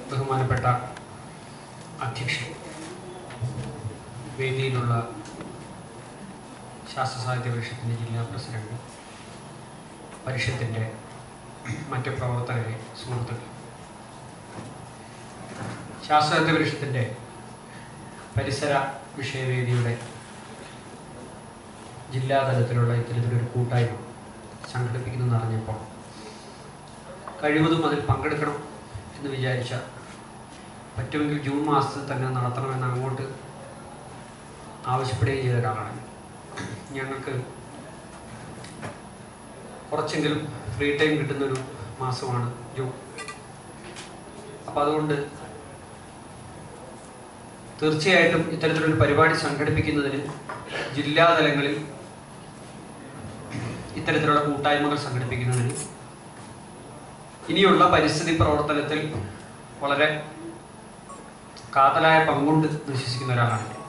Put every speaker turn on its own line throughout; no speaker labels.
ബഹുമാനപ്പെട്ട അധ്യക്ഷൻ വേദിയിലുള്ള ശാസ്ത്ര സാഹിത്യ പരിഷത്തിൻ്റെ ജില്ലാ പ്രസിഡന്റ് പരിഷത്തിൻ്റെ മറ്റ് പ്രവർത്തകരെ സുഹൃത്തുക്കൾ ശാസ്ത്ര സാഹിത്യ പരിഷത്തിൻ്റെ പരിസര വിഷയവേദിയുടെ ജില്ലാതലത്തിലുള്ള ഇത്തരത്തിലൊരു കൂട്ടായ്മ സംഘടിപ്പിക്കുന്നു അറിഞ്ഞപ്പോൾ കഴിവതും അതിൽ പങ്കെടുക്കണം എന്ന് വിചാരിച്ച പറ്റുമെങ്കിൽ ജൂൺ മാസത്തിൽ തന്നെ നടത്തണമെന്ന് അങ്ങോട്ട് ആവശ്യപ്പെടുകയും ചെയ്ത ഒരാളാണ് ഞങ്ങൾക്ക് കുറച്ചെങ്കിലും ഫ്രീ ടൈം കിട്ടുന്നൊരു മാസമാണ് ജൂൺ അപ്പോൾ അതുകൊണ്ട് തീർച്ചയായിട്ടും ഇത്തരത്തിലൊരു പരിപാടി സംഘടിപ്പിക്കുന്നതിന് ജില്ലാതലങ്ങളിൽ ഇത്തരത്തിലുള്ള കൂട്ടായ്മകൾ സംഘടിപ്പിക്കുന്നതിന് ഇനിയുള്ള പരിസ്ഥിതി പ്രവർത്തനത്തിൽ വളരെ കാതലായ പങ്കുണ്ട് എന്ന് വിശ്വസിക്കുന്ന ഒരാളാണ് ഞാൻ.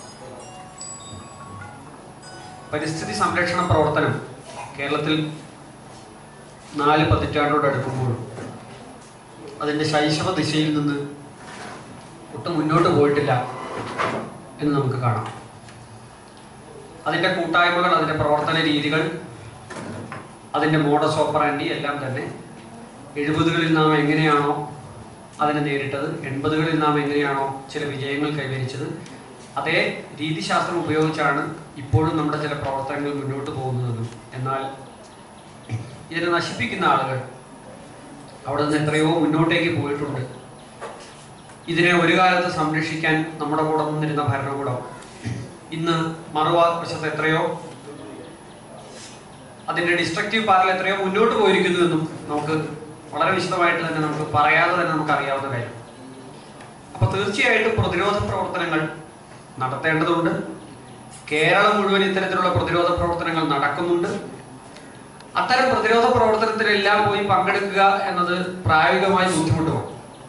പരിസ്ഥിതി സംരക്ഷണ പ്രവർത്തനം കേരളത്തിൽ നാല് പതിറ്റാണ്ടോട് അടുക്കുമ്പോൾ അതിൻ്റെ ശൈശവ ദിശയിൽ നിന്ന് ഒട്ടും മുന്നോട്ട് പോയിട്ടില്ല എന്ന് നമുക്ക് കാണാം അതിൻ്റെ കൂട്ടായ്മകൾ അതിൻ്റെ പ്രവർത്തന രീതികൾ അതിൻ്റെ മോഡസ് ഓപ്പറാൻഡി എല്ലാം തന്നെ എഴുപതുകളിൽ നാം എങ്ങനെയാണോ അതിനെ നേരിട്ടത് എൺപതുകളിൽ നാം എങ്ങനെയാണോ ചില വിജയങ്ങൾ കൈവരിച്ചത് അതേ രീതിശാസ്ത്രം ഉപയോഗിച്ചാണ് ഇപ്പോഴും നമ്മുടെ ചില പ്രവർത്തനങ്ങൾ മുന്നോട്ട് പോകുന്നതെന്നും എന്നാൽ ഇതിനെ നശിപ്പിക്കുന്ന ആളുകൾ അവിടെ നിന്ന് എത്രയോ മുന്നോട്ടേക്ക് പോയിട്ടുണ്ട് ഇതിനെ ഒരു കാലത്ത് സംരക്ഷിക്കാൻ നമ്മുടെ കൂടെ നിന്നിരുന്ന ഭരണകൂടം ഇന്ന് മറുവശത്ത് എത്രയോ അതിന്റെ ഡിസ്ട്രക്റ്റീവ് പാർട്ടിൽ എത്രയോ മുന്നോട്ട് പോയിരിക്കുന്നുവെന്നും നമുക്ക് വളരെ വിശദമായിട്ട് തന്നെ നമുക്ക് പറയാതെ തന്നെ നമുക്ക് അറിയാവുന്ന കാര്യം അപ്പൊ തീർച്ചയായിട്ടും പ്രതിരോധ പ്രവർത്തനങ്ങൾ നടത്തേണ്ടതുണ്ട് കേരളം മുഴുവൻ ഇത്തരത്തിലുള്ള പ്രതിരോധ പ്രവർത്തനങ്ങൾ നടക്കുന്നുണ്ട് അത്തരം പ്രതിരോധ പ്രവർത്തനത്തിലെല്ലാം പോയി പങ്കെടുക്കുക എന്നത് പ്രായോഗികമായി ബുദ്ധിമുട്ടുമാണ്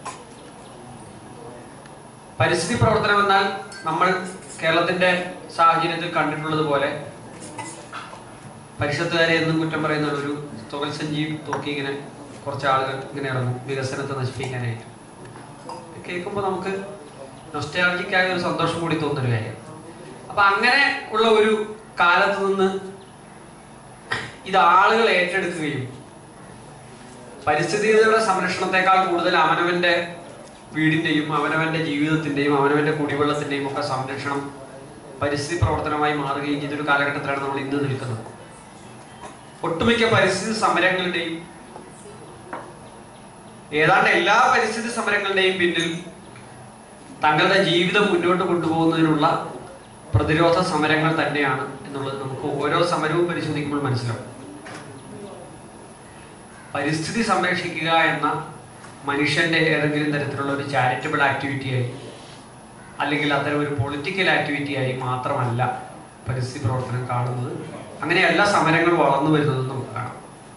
പരിസ്ഥിതി പ്രവർത്തനം എന്നാൽ നമ്മൾ കേരളത്തിന്റെ സാഹചര്യത്തിൽ കണ്ടിട്ടുള്ളത് പോലെ പരിഷത്തുകാരെ എന്നും കുറ്റം പറയുന്ന ഒരു തൊഴിൽ സഞ്ജീവ് തൂക്കി ഇങ്ങനെ കുറച്ച് ആളുകൾ ഇങ്ങനെ ഇറങ്ങും വികസനത്തെ നശിപ്പിക്കാനായിട്ട് കേൾക്കുമ്പോൾ നമുക്ക് നൊസ്റ്റാൾജിക്കായ ഒരു സന്തോഷം കൂടി തോന്നുന്നൊരു കാര്യം അപ്പൊ അങ്ങനെ ഉള്ള ഒരു കാലത്ത് നിന്ന് ഇത് ആളുകൾ ഏറ്റെടുക്കുകയും പരിസ്ഥിതിയുടെ സംരക്ഷണത്തെക്കാൾ കൂടുതൽ അവനവന്റെ വീടിന്റെയും അവനവന്റെ ജീവിതത്തിന്റെയും അവനവന്റെ കുടിവെള്ളത്തിന്റെയും ഒക്കെ സംരക്ഷണം പരിസ്ഥിതി പ്രവർത്തനമായി മാറുകയും ചെയ്തൊരു കാലഘട്ടത്തിലാണ് നമ്മൾ ഇന്ന് നിൽക്കുന്നത് ഒട്ടുമിക്ക പരിസ്ഥിതി സമരങ്ങളുടെയും ഏതാണ്ട് എല്ലാ പരിസ്ഥിതി സമരങ്ങളുടെയും പിന്നിൽ തങ്ങളുടെ ജീവിതം മുന്നോട്ട് കൊണ്ടുപോകുന്നതിനുള്ള പ്രതിരോധ സമരങ്ങൾ തന്നെയാണ് എന്നുള്ളത് നമുക്ക് ഓരോ സമരവും പരിശോധിക്കുമ്പോൾ മനസ്സിലാവും പരിസ്ഥിതി സംരക്ഷിക്കുക എന്ന മനുഷ്യന്റെ ഏതെങ്കിലും തരത്തിലുള്ള ഒരു ചാരിറ്റബിൾ ആക്ടിവിറ്റിയായി അല്ലെങ്കിൽ അത്തരം ഒരു പൊളിറ്റിക്കൽ ആക്ടിവിറ്റിയായി മാത്രമല്ല പരിസ്ഥിതി പ്രവർത്തനം കാണുന്നത് അങ്ങനെയല്ല സമരങ്ങൾ വളർന്നു വരുന്നത് നമുക്ക് കാണാം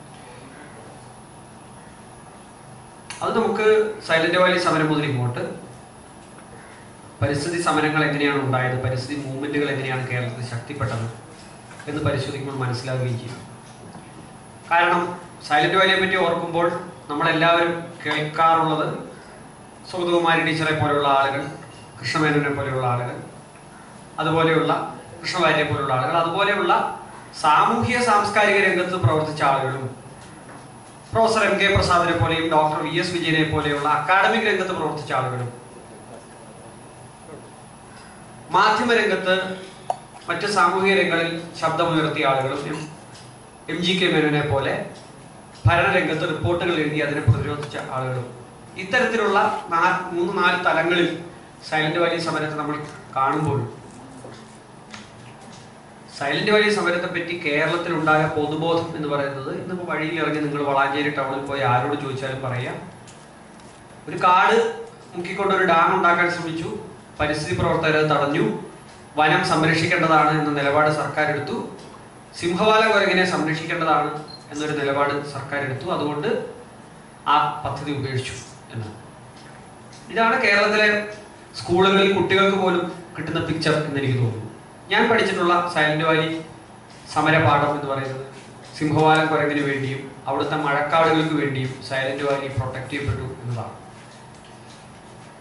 അത് നമുക്ക് സൈലന്റ് വാലി സമരം മുതൽ ഇങ്ങോട്ട് പരിസ്ഥിതി സമരങ്ങൾ എങ്ങനെയാണ് ഉണ്ടായത് പരിസ്ഥിതി മൂവ്മെന്റുകൾ എങ്ങനെയാണ് കേരളത്തിൽ ശക്തിപ്പെട്ടത് എന്ന് പരിശോധിക്കുമ്പോൾ മനസ്സിലാവുകയും ചെയ്യും കാരണം സൈലന്റ് വാലിയെ പറ്റി ഓർക്കുമ്പോൾ നമ്മളെല്ലാവരും കേൾക്കാറുള്ളത് സുഗതകുമാരി ടീച്ചറെ പോലെയുള്ള ആളുകൾ കൃഷ്ണമേനോനെ പോലെയുള്ള ആളുകൾ അതുപോലെയുള്ള കൃഷ്ണവാര്യരെ പോലെയുള്ള ആളുകൾ അതുപോലെയുള്ള സാമൂഹ്യ സാംസ്കാരിക രംഗത്ത് പ്രവർത്തിച്ച ആളുകളും പ്രൊഫസർ എം കെ പ്രസാദിനെ പോലെയും ഡോക്ടർ വി എസ് വിജയനെ പോലെയുള്ള അക്കാഡമിക് രംഗത്ത് പ്രവർത്തിച്ച ആളുകളും മാധ്യമരംഗത്ത് മറ്റ് സാമൂഹിക രംഗങ്ങളിൽ ശബ്ദമുയർത്തിയ ആളുകളും എം എം ജി കെ മേനോനെ പോലെ ഭരണരംഗത്ത് റിപ്പോർട്ടുകൾ എഴുതി അതിനെ പ്രതിരോധിച്ച ആളുകളും ഇത്തരത്തിലുള്ള നാ- മൂന്ന് നാല് തലങ്ങളിൽ സൈലന്റ് വാലി സമരത്തെ നമ്മൾ കാണുമ്പോൾ സൈലന്റ് വാലി സമരത്തെ പറ്റി കേരളത്തിലുണ്ടായ പൊതുബോധം എന്ന് പറയുന്നത് ഇന്നിപ്പോൾ വഴിയിൽ ഇറങ്ങി നിങ്ങൾ വളാഞ്ചേരി ടൗണിൽ പോയി ആരോട് ചോദിച്ചാലും പറയാം ഒരു കാട് മുക്കിക്കൊണ്ട് ഒരു ഡാം ഉണ്ടാക്കാൻ ശ്രമിച്ചു പരിസ്ഥിതി പ്രവർത്തകർ അത് തടഞ്ഞു വനം സംരക്ഷിക്കേണ്ടതാണ് എന്ന നിലപാട് സർക്കാർ എടുത്തു സിംഹവാല കുരങ്ങിനെ സംരക്ഷിക്കേണ്ടതാണ് എന്നൊരു നിലപാട് സർക്കാർ എടുത്തു അതുകൊണ്ട് ആ പദ്ധതി ഉപേക്ഷിച്ചു എന്ന് ഇതാണ് കേരളത്തിലെ സ്കൂളുകളിൽ കുട്ടികൾക്ക് പോലും കിട്ടുന്ന പിക്ചർ എന്ന് എനിക്ക് തോന്നുന്നു ഞാൻ പഠിച്ചിട്ടുള്ള സൈലന്റ് വാലി സമരപാഠം എന്ന് പറയുന്നത് സിംഹവാലം കുരങ്ങിന് വേണ്ടിയും അവിടുത്തെ മഴക്കാടുകൾക്ക് വേണ്ടിയും സൈലന്റ് വാലി പ്രൊട്ടക്ട് ചെയ്യപ്പെട്ടു എന്നതാണ്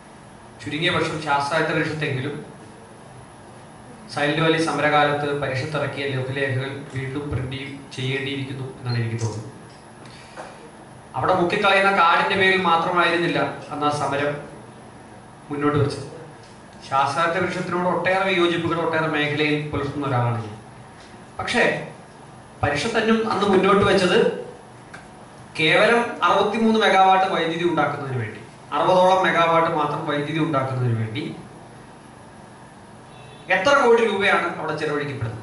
ചുരുങ്ങിയ പക്ഷം ശാസ്ത്രായത്ത പരിഷത്തെങ്കിലും സൈലന്റ് വാലി സമരകാലത്ത് പരിഷത്തിറക്കിയ ലഘുലേഖകൾ വീണ്ടും പ്രിന്റ് ചെയ്യേണ്ടിയിരിക്കുന്നു എന്നാണ് എനിക്ക് തോന്നുന്നത് അവിടെ മുക്കിക്കളയുന്ന കാടിന്റെ പേരിൽ മാത്രമായിരുന്നില്ല അന്ന് ആ സമരം മുന്നോട്ട് വെച്ചത് ശാസ്ത്രാർത്ഥ പരിഷത്തിനോട് ഒട്ടേറെ വിയോജിപ്പുകൾ ഒട്ടേറെ മേഖലയിൽ പുലർത്തുന്ന ഒരാളാണ് ഞാൻ പക്ഷേ പരിഷത്തന്നും അന്ന് മുന്നോട്ട് വെച്ചത് കേവലം അറുപത്തിമൂന്ന് മെഗാവാട്ട് വൈദ്യുതി ഉണ്ടാക്കുന്നതിന് വേണ്ടി അറുപതോളം മെഗാവാട്ട് മാത്രം വൈദ്യുതി ഉണ്ടാക്കുന്നതിന് വേണ്ടി എത്ര കോടി രൂപയാണ് അവിടെ ചെലവഴിക്കപ്പെടുന്നത്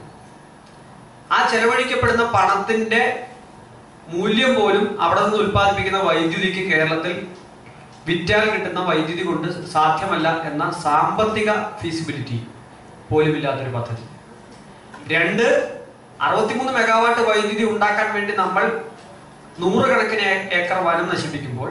ആ ചെലവഴിക്കപ്പെടുന്ന പണത്തിന്റെ മൂല്യം പോലും അവിടെ നിന്ന് ഉൽപ്പാദിപ്പിക്കുന്ന വൈദ്യുതിക്ക് കേരളത്തിൽ വിറ്റാൽ കിട്ടുന്ന വൈദ്യുതി കൊണ്ട് സാധ്യമല്ല എന്ന സാമ്പത്തിക ഫീസിബിലിറ്റി പോലും ഇല്ലാത്തൊരു പദ്ധതി രണ്ട് അറുപത്തിമൂന്ന് മെഗാവാട്ട് വൈദ്യുതി ഉണ്ടാക്കാൻ വേണ്ടി നമ്മൾ നൂറുകണക്കിന് ഏ- ഏക്കർ വനം നശിപ്പിക്കുമ്പോൾ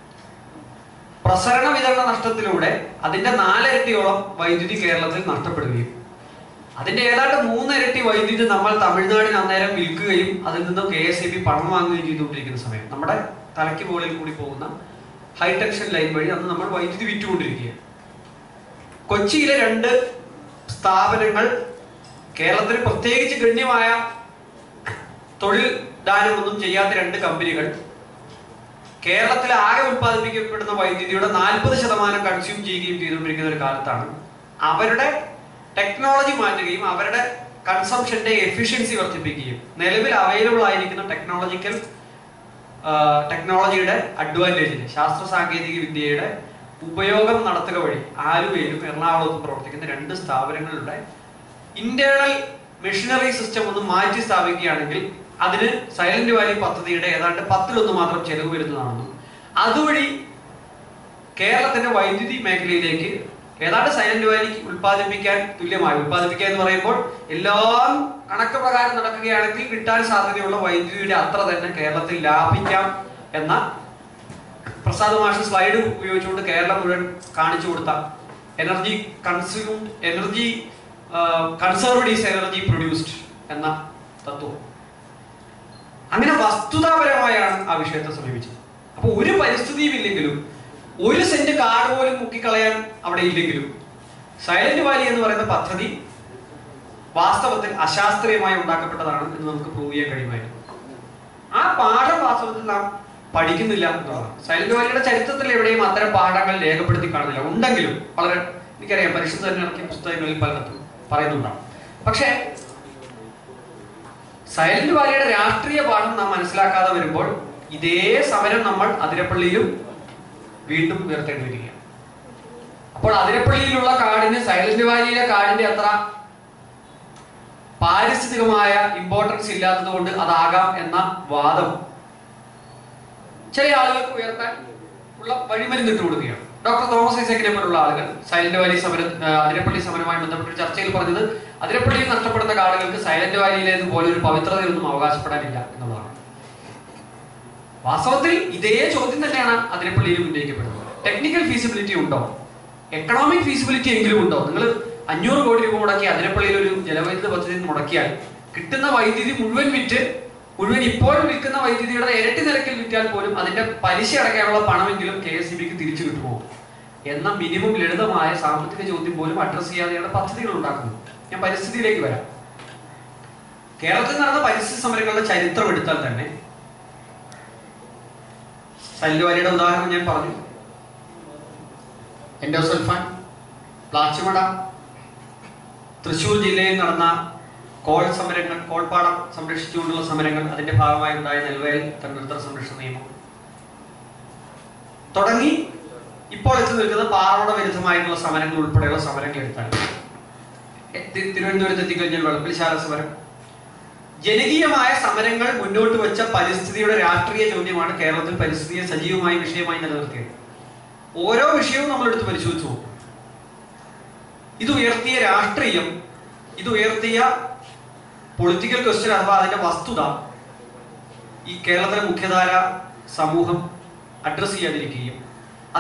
പ്രസരണ വിതരണ നഷ്ടത്തിലൂടെ അതിന്റെ നാലിരട്ടിയോളം വൈദ്യുതി കേരളത്തിൽ നഷ്ടപ്പെടുകയും അതിന്റെ ഏതാണ്ട് മൂന്നിരട്ടി വൈദ്യുതി നമ്മൾ തമിഴ്നാടിന് അന്നേരം വിൽക്കുകയും അതിൽ നിന്ന് കെ എസ് ഇ ബി പണം വാങ്ങുകയും ചെയ്തുകൊണ്ടിരിക്കുന്ന സമയം നമ്മുടെ തലയ്ക്ക് മുകളിൽ കൂടി പോകുന്ന ഹൈ ടെൻഷൻ ലൈൻ വഴി അന്ന് നമ്മൾ വൈദ്യുതി വിറ്റുകൊണ്ടിരിക്കുകയാണ് കൊച്ചിയിലെ രണ്ട് സ്ഥാപനങ്ങൾ കേരളത്തിൽ പ്രത്യേകിച്ച് ഗണ്യമായ തൊഴിൽ ദാനമൊന്നും ചെയ്യാത്ത രണ്ട് കമ്പനികൾ കേരളത്തിൽ ആകെ ഉത്പാദിപ്പിക്കപ്പെടുന്ന വൈദ്യുതിയുടെ നാൽപ്പത് ശതമാനം കൺസ്യൂം ചെയ്യുകയും ചെയ്തുകൊണ്ടിരിക്കുന്ന ഒരു കാലത്താണ് അവരുടെ ടെക്നോളജി മാറ്റുകയും അവരുടെ കൺസംഷന്റെ എഫിഷ്യൻസി വർദ്ധിപ്പിക്കുകയും നിലവിൽ അവൈലബിൾ ആയിരിക്കുന്ന ടെക്നോളജിക്കൽ ടെക്നോളജിയുടെ അഡ്വാൻറ്റേജിന് ശാസ്ത്ര സാങ്കേതിക വിദ്യയുടെ ഉപയോഗം നടത്തുക വഴി ആലുവയിലും എറണാകുളത്തും പ്രവർത്തിക്കുന്ന രണ്ട് സ്ഥാപനങ്ങളുടെ ഇന്റേണൽ മെഷീനറി സിസ്റ്റം ഒന്ന് മാറ്റി സ്ഥാപിക്കുകയാണെങ്കിൽ അതിന് സൈലന്റ് വാലി പദ്ധതിയുടെ ഏതാണ്ട് പത്തിലൊന്ന് മാത്രം ചെലവ് വരുന്നതാണെന്നും അതുവഴി കേരളത്തിന്റെ വൈദ്യുതി മേഖലയിലേക്ക് ഏതാണ്ട് സൈലന്റ് വാലിക്ക് ഉൽപ്പാദിപ്പിക്കാൻ തുല്യമായി ഉൽപ്പാദിപ്പിക്കുക എന്ന് പറയുമ്പോൾ എല്ലാം കണക്ക് പ്രകാരം നടക്കുകയാണെങ്കിൽ കിട്ടാൻ സാധ്യതയുള്ള വൈദ്യുതിയുടെ അത്ര തന്നെ കേരളത്തിൽ ലാഭിക്കാം എന്ന പ്രസാദ് മാഷ് സ്ലൈഡ് ഉപയോഗിച്ചുകൊണ്ട് കേരളം മുഴുവൻ കാണിച്ചു കൊടുത്ത energy consumed energy conserved is energy produced എന്ന തത്വം അങ്ങനെ വസ്തുതാപരമായാണ് ആ വിഷയത്തെ സമീപിച്ചത് അപ്പൊ ഒരു പരിസ്ഥിതിയും ഇല്ലെങ്കിലും ഒരു സെന്റ് കാട് പോലും മുക്കിക്കളയാൻ അവിടെ ഇല്ലെങ്കിലും സൈലന്റ് വാലി എന്ന് പറയുന്ന പദ്ധതി വാസ്തവത്തിൽ അശാസ്ത്രീയമായി ഉണ്ടാക്കപ്പെട്ടതാണ് എന്ന് നമുക്ക് പ്രൂവ് ചെയ്യാൻ കഴിയുമായിരുന്നു ആ പാഠം വാസ്തവത്തിൽ നാം പഠിക്കുന്നില്ല എന്നുള്ളതാണ് സൈലന്റ് വാലിയുടെ ചരിത്രത്തിൽ എവിടെയും അത്തരം പാഠങ്ങൾ രേഖപ്പെടുത്തി കാണുന്നില്ല ഉണ്ടെങ്കിലും വളരെ എനിക്കറിയാം പരിശുദ്ധ തന്നെ ഇറക്കിയ പുസ്തകങ്ങളിൽ പലയിടത്തും പറയുന്നുണ്ടാവും പക്ഷേ സൈലന്റ് വാലിയുടെ രാഷ്ട്രീയ പാഠം നാം മനസ്സിലാക്കാതെ വരുമ്പോൾ ഇതേ സമരം നമ്മൾ അതിരപ്പള്ളിയിലും വീണ്ടും ഉയർത്തേണ്ടി വരികയാണ് അപ്പോൾ അതിരപ്പള്ളിയിലുള്ള കാടിന് സൈലന്റ് വാലിയിലെ കാടിന്റെ അത്ര പാരിസ്ഥിതികമായ ഇമ്പോർട്ടൻസ് ഇല്ലാത്തത് കൊണ്ട് അതാകാം എന്ന വാദം ചില ആളുകൾക്ക് ഉയർത്താൻ ഉള്ള വഴിമരുന്ന് ഇട്ട് കൊടുക്കുകയാണ് ഡോക്ടർ തോമസ് ഐസക്കിനെ പോലുള്ള ആളുകൾ സൈലന്റ് വാലി സമരം ആ, അതിരപ്പള്ളി സമരവുമായി ബന്ധപ്പെട്ട ചർച്ചയിൽ പറഞ്ഞത് അതിരപ്പള്ളിയിൽ നഷ്ടപ്പെടുന്ന കാടുകൾക്ക് സൈലന്റ് വാലിയിലേത് പോലെ ഒരു പവിത്രതയൊന്നും അവകാശപ്പെടാനില്ല എന്നുള്ളതാണ് വാസ്തവത്തിൽ ഇതേ ചോദ്യം തന്നെയാണ് അതിരപ്പള്ളിയിൽ ഉന്നയിക്കപ്പെടുന്നത് ടെക്നിക്കൽ ഫീസിബിലിറ്റി ഉണ്ടോ എക്കണോമിക് ഫീസിബിലിറ്റി എങ്കിലും ഉണ്ടോ നിങ്ങൾ അഞ്ഞൂറ് കോടി രൂപ മുടക്കി അതിരപ്പള്ളിയിൽ ഒരു ജലവൈദ്യുത പദ്ധതി മുടക്കിയാൽ കിട്ടുന്ന വൈദ്യുതി മുഴുവൻ വിറ്റ് മുഴുവൻ ഇപ്പോൾ വിൽക്കുന്ന വൈദ്യുതിയുടെ ഇരട്ടി നിരക്കിൽ വിറ്റാൽ പോലും അതിന്റെ പലിശ അടയ്ക്കാനുള്ള പണമെങ്കിലും കെ എസ് ബിക്ക് തിരിച്ചു കിട്ടുമോ എന്ന മിനിമം ലളിതമായ സാമ്പത്തിക ചോദ്യം പോലും അഡ്രസ് ചെയ്യാതെയാണ് പദ്ധതികൾ ഉണ്ടാക്കുന്നത് ഞാൻ പരിസ്ഥിതിയിലേക്ക് വരാം കേരളത്തിൽ നടന്ന പരിസ്ഥിതി സമരങ്ങളുടെ ചരിത്രം എടുത്താൽ തന്നെ സല്ലുവാലിയുടെ ഉദാഹരണം ഞാൻ പറഞ്ഞു എൻഡോസൾഫാൻ പ്ലാച്ചിമട തൃശൂർ ജില്ലയിൽ നടന്ന കോൾ സമരങ്ങൾ കോൾപ്പാടം സംരക്ഷിച്ചുകൊണ്ടുള്ള സമരങ്ങൾ അതിന്റെ ഭാഗമായി ഉണ്ടായ നെൽവയൽ തണ്ണീർത്തറ സംരക്ഷണ നിയമം തുടങ്ങി ഇപ്പോൾ എത്തി നിൽക്കുന്ന പാറോട വിരുദ്ധമായിട്ടുള്ള സമരങ്ങൾ ഉൾപ്പെടെയുള്ള സമരങ്ങൾ എടുത്താൽ എ- തി- തിരുവനന്തപുരത്ത് എത്തിക്കഴിഞ്ഞാൽ വെളുപ്പിൽശാല സമരം ജനകീയമായ സമരങ്ങൾ മുന്നോട്ട് വെച്ച പരിസ്ഥിതിയുടെ രാഷ്ട്രീയ ചോദ്യമാണ് കേരളത്തിൽ പരിസ്ഥിതിയെ സജീവമായ വിഷയമായി നിലനിർത്തിയത് ഓരോ വിഷയവും നമ്മൾ എടുത്ത് പരിശോധിച്ചു നോക്കും ഇത് ഉയർത്തിയ രാഷ്ട്രീയം ഇത് ഉയർത്തിയ പൊളിറ്റിക്കൽ ക്വസ്റ്റ്യൻ അഥവാ അതിന്റെ വസ്തുത ഈ കേരളത്തിലെ മുഖ്യധാര സമൂഹം അഡ്രസ് ചെയ്യാതിരിക്കുകയും